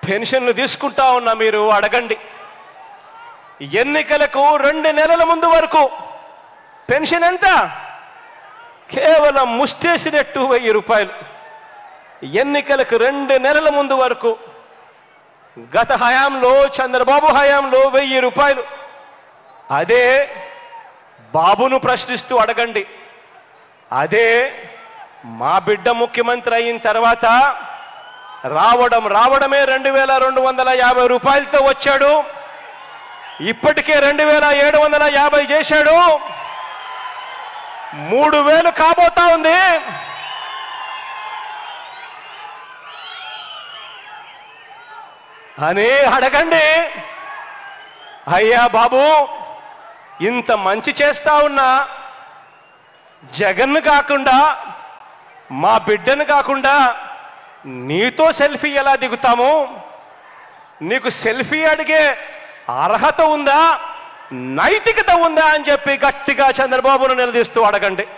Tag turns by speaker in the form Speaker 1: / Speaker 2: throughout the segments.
Speaker 1: పెన్షన్లు తీసుకుంటా ఉన్నా మీరు అడగండి ఎన్నికలకు రెండు నెలల ముందు వరకు పెన్షన్ ఎంత కేవలం ముష్టేసినట్టు వెయ్యి రూపాయలు ఎన్నికలకు రెండు నెలల ముందు వరకు గత హయాంలో చంద్రబాబు హయాంలో వెయ్యి రూపాయలు అదే బాబును ప్రశ్నిస్తూ అడగండి అదే మా బిడ్డ ముఖ్యమంత్రి అయిన తర్వాత రావడం రావడమే రెండు వేల రెండు వందల యాభై రూపాయలతో వచ్చాడు ఇప్పటికే రెండు వేల ఏడు వందల యాభై చేశాడు మూడు వేలు కాబోతా ఉంది అని అడగండి అయ్యా బాబు ఇంత మంచి చేస్తా ఉన్నా జగన్ కాకుండా మా బిడ్డను కాకుండా నీతో సెల్ఫీ ఎలా దిగుతాము నీకు సెల్ఫీ అడిగే అర్హత ఉందా నైతికత ఉందా అని చెప్పి గట్టిగా చంద్రబాబును నిలదీస్తూ అడగండి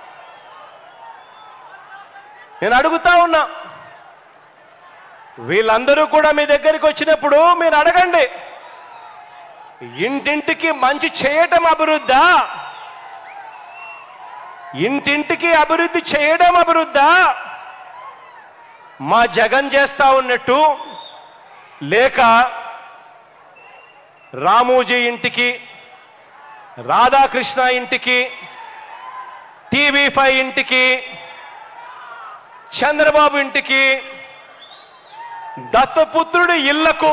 Speaker 1: నేను అడుగుతా ఉన్నా వీళ్ళందరూ కూడా మీ దగ్గరికి వచ్చినప్పుడు మీరు అడగండి ఇంటింటికి మంచి చేయటం అభివృద్ధా ఇంటింటికి అభివృద్ధి చేయడం అభివృద్ధా మా జగన్ చేస్తా ఉన్నట్టు లేక రామోజీ ఇంటికి రాధాకృష్ణ ఇంటికి టీవీ ఫైవ్ ఇంటికి చంద్రబాబు ఇంటికి దత్తపుత్రుడి ఇళ్లకు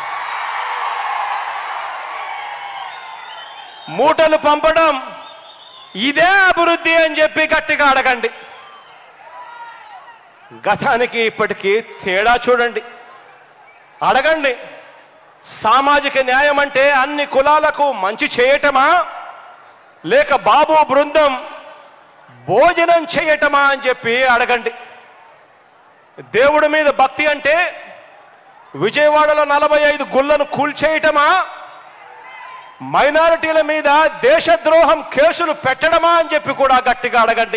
Speaker 1: మూటలు పంపడం ఇదే అభివృద్ధి అని చెప్పి గట్టిగా అడగండి గతానికి ఇప్పటికీ తేడా చూడండి అడగండి సామాజిక న్యాయం అంటే అన్ని కులాలకు మంచి చేయటమా లేక బాబు బృందం భోజనం చేయటమా అని చెప్పి అడగండి దేవుడి మీద భక్తి అంటే విజయవాడలో నలభై ఐదు గుళ్లను కూల్చేయటమా మైనారిటీల మీద దేశద్రోహం కేసులు పెట్టడమా అని చెప్పి కూడా గట్టిగా అడగండి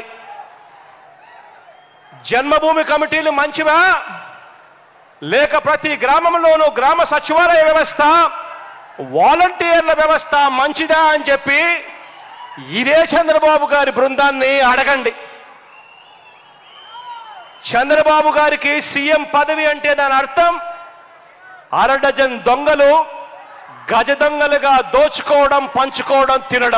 Speaker 1: జన్మభూమి కమిటీలు మంచివా లేక ప్రతి గ్రామంలోనూ గ్రామ సచివాలయ వ్యవస్థ వాలంటీర్ల వ్యవస్థ మంచిదా అని చెప్పి ఇదే చంద్రబాబు గారి బృందాన్ని అడగండి చంద్రబాబు గారికి సీఎం పదవి అంటే దాని అర్థం అర డజన్ దొంగలు గజ దొంగలుగా దోచుకోవడం పంచుకోవడం తినడం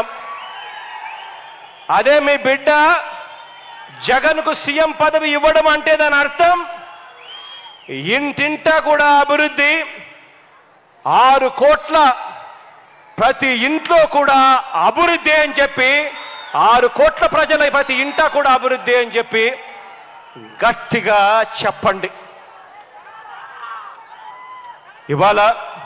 Speaker 1: అదే మీ బిడ్డ జగన్కు సీఎం పదవి ఇవ్వడం అంటే దాని అర్థం ఇంటింటా కూడా అభివృద్ధి ఆరు కోట్ల ప్రతి ఇంట్లో కూడా అభివృద్ధి అని చెప్పి ఆరు కోట్ల ప్రజల ప్రతి ఇంటా కూడా అభివృద్ధి అని చెప్పి గట్టిగా చెప్పండి ఇవాళ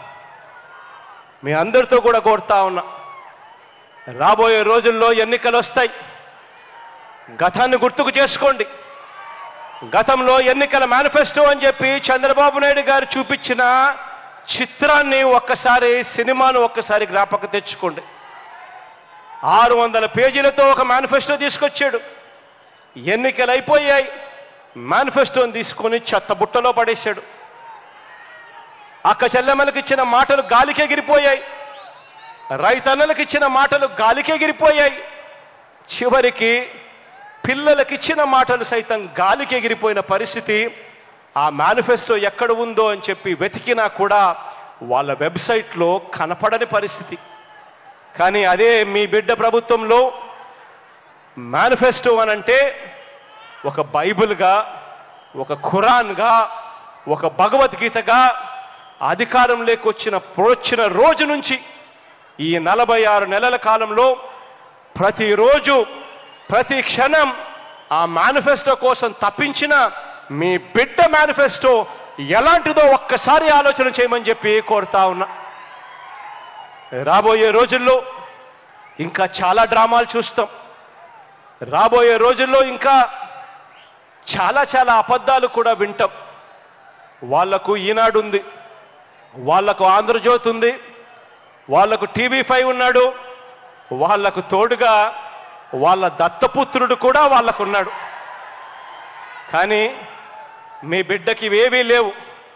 Speaker 1: మీ అందరితో కూడా కోరుతా ఉన్నా రాబోయే రోజుల్లో ఎన్నికలు వస్తాయి గతాన్ని గుర్తుకు చేసుకోండి గతంలో ఎన్నికల మేనిఫెస్టో అని చెప్పి చంద్రబాబు నాయుడు గారు చూపించిన చిత్రాన్ని ఒక్కసారి సినిమాను ఒక్కసారి జ్ఞాపక తెచ్చుకోండి ఆరు వందల పేజీలతో ఒక మేనిఫెస్టో తీసుకొచ్చాడు ఎన్నికలు అయిపోయాయి మేనిఫెస్టోని తీసుకొని చెత్త బుట్టలో పడేశాడు అక్క చెల్లెమ్మలకు ఇచ్చిన మాటలు గాలికి ఎగిరిపోయాయి రైతన్నలకు ఇచ్చిన మాటలు గాలికి ఎగిరిపోయాయి చివరికి పిల్లలకు ఇచ్చిన మాటలు సైతం గాలికి ఎగిరిపోయిన పరిస్థితి ఆ మేనిఫెస్టో ఎక్కడ ఉందో అని చెప్పి వెతికినా కూడా వాళ్ళ వెబ్సైట్లో కనపడని పరిస్థితి కానీ అదే మీ బిడ్డ ప్రభుత్వంలో మేనిఫెస్టో అనంటే ఒక బైబిల్గా ఒక ఖురాన్గా ఒక భగవద్గీతగా అధికారంలోకి వచ్చిన వచ్చిన రోజు నుంచి ఈ నలభై ఆరు నెలల కాలంలో ప్రతిరోజు ప్రతి క్షణం ఆ మేనిఫెస్టో కోసం తప్పించిన మీ బిడ్డ మేనిఫెస్టో ఎలాంటిదో ఒక్కసారి ఆలోచన చేయమని చెప్పి కోరుతా ఉన్నా రాబోయే రోజుల్లో ఇంకా చాలా డ్రామాలు చూస్తాం రాబోయే రోజుల్లో ఇంకా చాలా చాలా అబద్ధాలు కూడా వింటాం వాళ్లకు ఈనాడు ఉంది వాళ్లకు ఆంధ్రజ్యోతి ఉంది వాళ్లకు టీవీ ఫైవ్ ఉన్నాడు వాళ్లకు తోడుగా వాళ్ళ దత్తపుత్రుడు కూడా వాళ్ళకున్నాడు కానీ మీ బిడ్డకి ఇవేవీ లేవు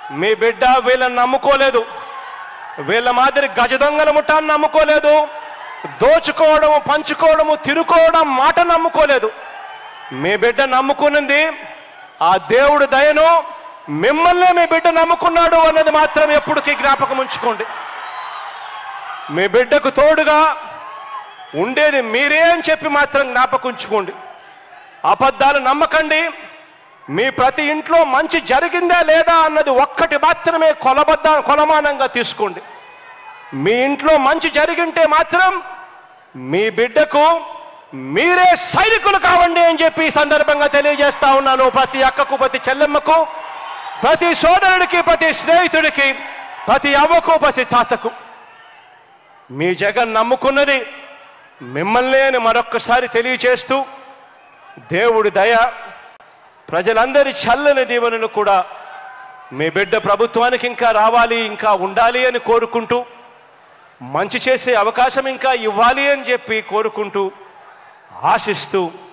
Speaker 1: మీ బిడ్డ వీళ్ళని నమ్ముకోలేదు వీళ్ళ మాదిరి గజ దొంగల ముఠాన్ని నమ్ముకోలేదు దోచుకోవడము పంచుకోవడము తిరుకోవడం మాట నమ్ముకోలేదు మీ బిడ్డ నమ్ముకున్నది ఆ దేవుడు దయను మిమ్మల్నే మీ బిడ్డ నమ్ముకున్నాడు అన్నది మాత్రం ఎప్పటికీ జ్ఞాపకం ఉంచుకోండి మీ బిడ్డకు తోడుగా ఉండేది మీరే అని చెప్పి మాత్రం జ్ఞాపకం ఉంచుకోండి అబద్ధాలు నమ్మకండి మీ ప్రతి ఇంట్లో మంచి జరిగిందా లేదా అన్నది ఒక్కటి మాత్రమే కొలబద్ద కొలమానంగా తీసుకోండి మీ ఇంట్లో మంచి జరిగింటే మాత్రం మీ బిడ్డకు మీరే సైనికులు కావండి అని చెప్పి ఈ సందర్భంగా తెలియజేస్తా ఉన్నాను ప్రతి అక్కకు ప్రతి చెల్లెమ్మకు ప్రతి సోదరుడికి ప్రతి స్నేహితుడికి ప్రతి అవ్వకు ప్రతి తాతకు మీ జగన్ నమ్ముకున్నది మిమ్మల్నే అని మరొక్కసారి తెలియచేస్తూ దేవుడి దయ ప్రజలందరి చల్లని దీవెనను కూడా మీ బిడ్డ ప్రభుత్వానికి ఇంకా రావాలి ఇంకా ఉండాలి అని కోరుకుంటూ మంచి చేసే అవకాశం ఇంకా ఇవ్వాలి అని చెప్పి కోరుకుంటూ ఆశిస్తూ